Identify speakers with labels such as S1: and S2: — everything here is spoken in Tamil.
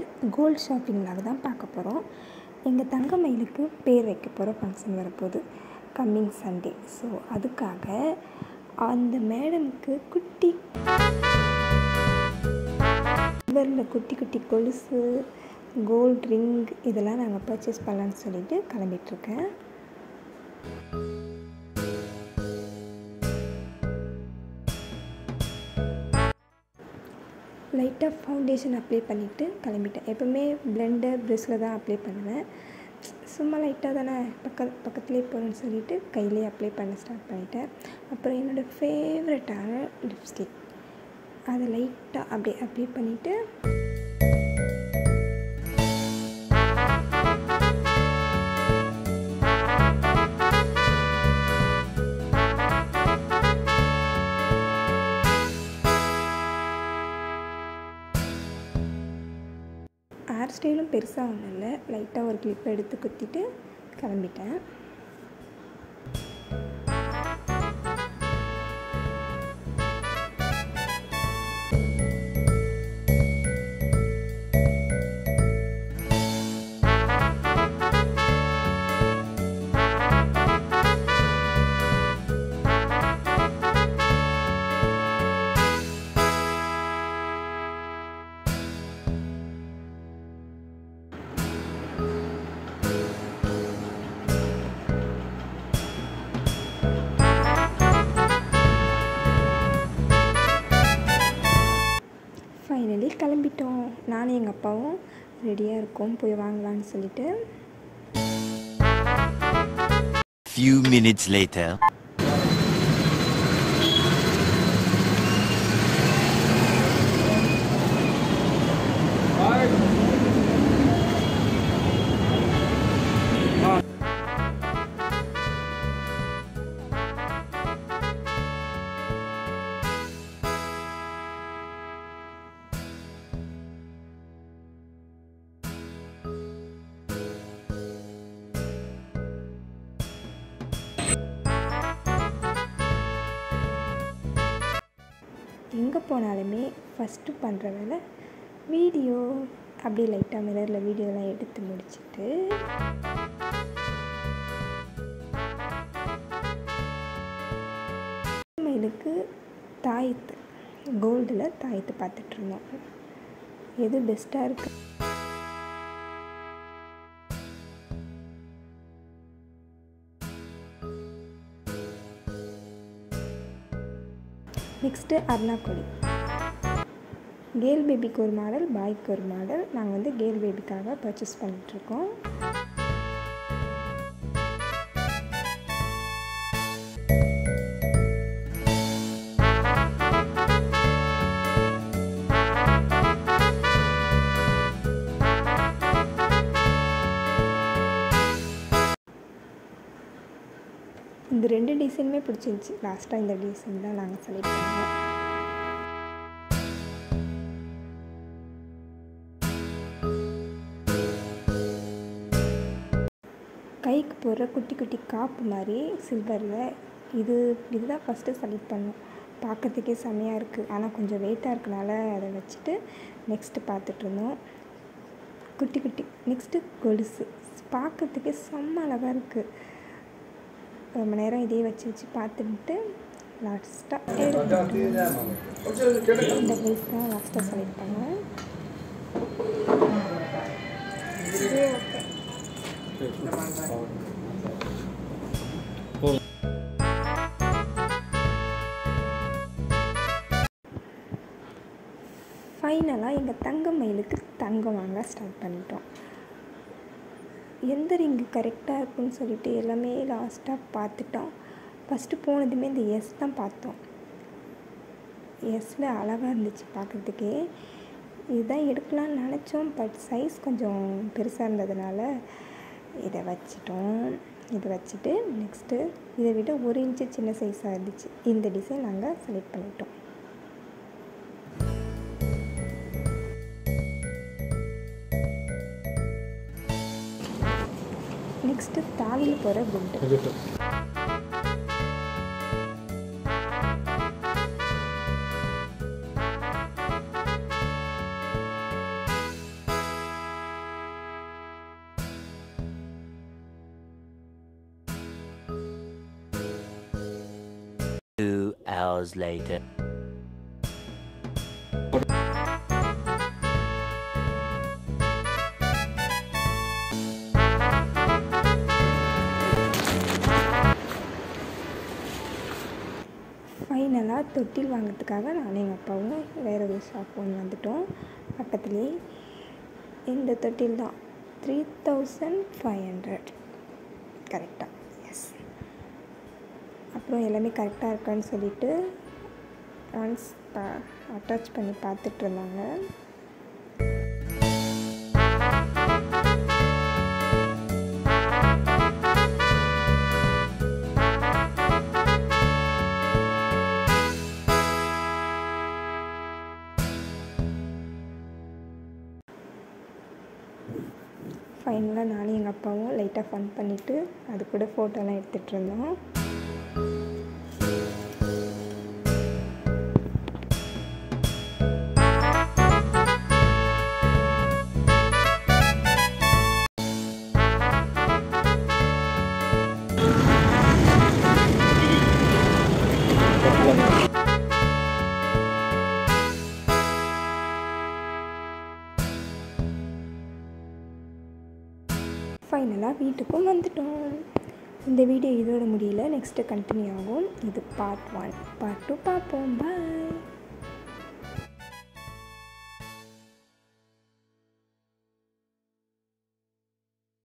S1: கோல்டு ஷாப்பிங் vlog தான் பார்க்க போகிறோம் எங்கள் தங்கமயிலுக்கு பேர் வைக்க போகிற ஃபங்க்ஷன் வரப்போகுது கம்மிங் சண்டே ஸோ அதுக்காக அந்த மேடம்க்கு குட்டி சில்வரில் குட்டி குட்டி கொலுசு கோல்ட் ரிங் இதெல்லாம் நாங்கள் பர்ச்சேஸ் பண்ணலான்னு சொல்லிட்டு கிளம்பிட்டுருக்கேன் லைட்டாக ஃபவுண்டேஷன் அப்ளை பண்ணிவிட்டு கிளம்பிட்டேன் எப்போவுமே பிளெண்டர் ப்ரெஷ்ஷில் தான் அப்ளை பண்ணுவேன் சும்மா லைட்டாக தானே பக்க பக்கத்துலேயே போகிறேன்னு சொல்லிட்டு கையிலே அப்ளை பண்ண ஸ்டார்ட் பண்ணிட்டேன் அப்புறம் என்னோடய ஃபேவரட்டான லிப்ஸ்டிக் அதை லைட்டாக அப்படியே அப்ளை பண்ணிவிட்டு ஹேர் ஸ்டைலும் பெருசாக ஒன்றும் இல்லை லைட்டாக ஒரு கிளிப் எடுத்து குத்திட்டு கிளம்பிட்டேன் ஃபைனலி கிளம்பிட்டோம் நானும் எங்கள் அப்பாவும் ரெடியாக இருக்கோம் போய் வாங்கலான்னு சொல்லிட்டு
S2: Few minutes later.
S1: எங்கே போனாலுமே ஃபஸ்ட்டு பண்ணுற வேலை வீடியோ அப்படியே லைட்டாக மிரரில் வீடியோலாம் எடுத்து முடிச்சுட்டு மயிலுக்கு தாயத்து கோல்டில் தாயத்து பார்த்துட்ருந்தோம் எது பெஸ்ட்டாக இருக்குது நெக்ஸ்ட்டு அருணாக்கொடி கேர்ள் பேபிக்கு ஒரு மாடல் பாய்க்கு ஒரு மாடல் நாங்கள் வந்து கேர்ள் பேபிக்காக பர்ச்சேஸ் பண்ணிகிட்ருக்கோம் இந்த ரெண்டு டிசைனுமே பிடிச்சிருந்துச்சி லாஸ்ட்டாக இந்த டிசைன் தான் நாங்கள் செலக்ட் பண்ணோம் கைக்கு போடுற குட்டி குட்டி காப்பு மாதிரி சில்வரில் இது இதுதான் ஃபஸ்ட்டு செலக்ட் பண்ணோம் பார்க்கறதுக்கே செமையாக இருக்குது ஆனால் கொஞ்சம் வெயிட்டாக இருக்கனால அதை வச்சுட்டு நெக்ஸ்ட்டு பார்த்துட்ருந்தோம் குட்டி குட்டி நெக்ஸ்ட்டு கொலுசு பார்க்கறதுக்கே செம்ம அழகாக இருக்குது ரொம்ப நேரம் இதே வச்சு வச்சு பார்த்துட்டு லாஸ்ட்டாக இந்த ப்ரைஸ் தான் லாஸ்ட்டாக செலக்ட் பண்ணேன் இது ஓகே ஃபைனலாக எங்கள் தங்க மயிலுக்கு தங்கம் வாங்க ஸ்டார்ட் பண்ணிட்டோம் எந்த ரிங்கு கரெக்டாக இருக்குன்னு சொல்லிட்டு எல்லாமே லாஸ்ட்டாக பார்த்துட்டோம் ஃபஸ்ட்டு போனதுமே இந்த எஸ் தான் பார்த்தோம் எஸ்ஸில் அழகாக இருந்துச்சு பார்க்குறதுக்கே இதுதான் எடுக்கலாம்னு நினச்சோம் பட் சைஸ் கொஞ்சம் பெருசாக இருந்ததுனால இதை வச்சிட்டோம் இதை வச்சுட்டு நெக்ஸ்ட்டு இதை விட ஒரு இன்ச்சு சின்ன சைஸாக இருந்துச்சு இந்த டிசைன் நாங்கள் செலக்ட் பண்ணிட்டோம் நெக்ஸ்ட்டு தாலியில் போகிற குண்டு
S2: hours later.
S1: ஃபைனலாக தொட்டில் வாங்குறதுக்காக நானும் எங்கள் அப்பாவும் வேறு ஒரு ஷாப் ஒன்று வந்துட்டோம் பக்கத்துலேயே இந்த தொட்டில் தான் த்ரீ தௌசண்ட் ஃபைவ் ஹண்ட்ரட் கரெக்டாக எஸ் அப்புறம் எல்லாமே கரெக்டாக இருக்கான்னு சொல்லிட்டு ஒன்ஸ் அட்டாச் பண்ணி பார்த்துட்டு இருந்தாங்க ஃபைனலாக நானும் எங்கள் அப்பாவும் லைட்டாக ஃபன் பண்ணிவிட்டு அது கூட ஃபோட்டோலாம் எடுத்துகிட்டு இருந்தோம் ஃபைனலாக வீட்டுக்கும் வந்துட்டோம் இந்த வீடியோ இதோட முடியல நெக்ஸ்ட்டு கண்டினியூ ஆகும் இது பார்ட் ஒன் பார்ட் டூ பார்ப்போம் பாய்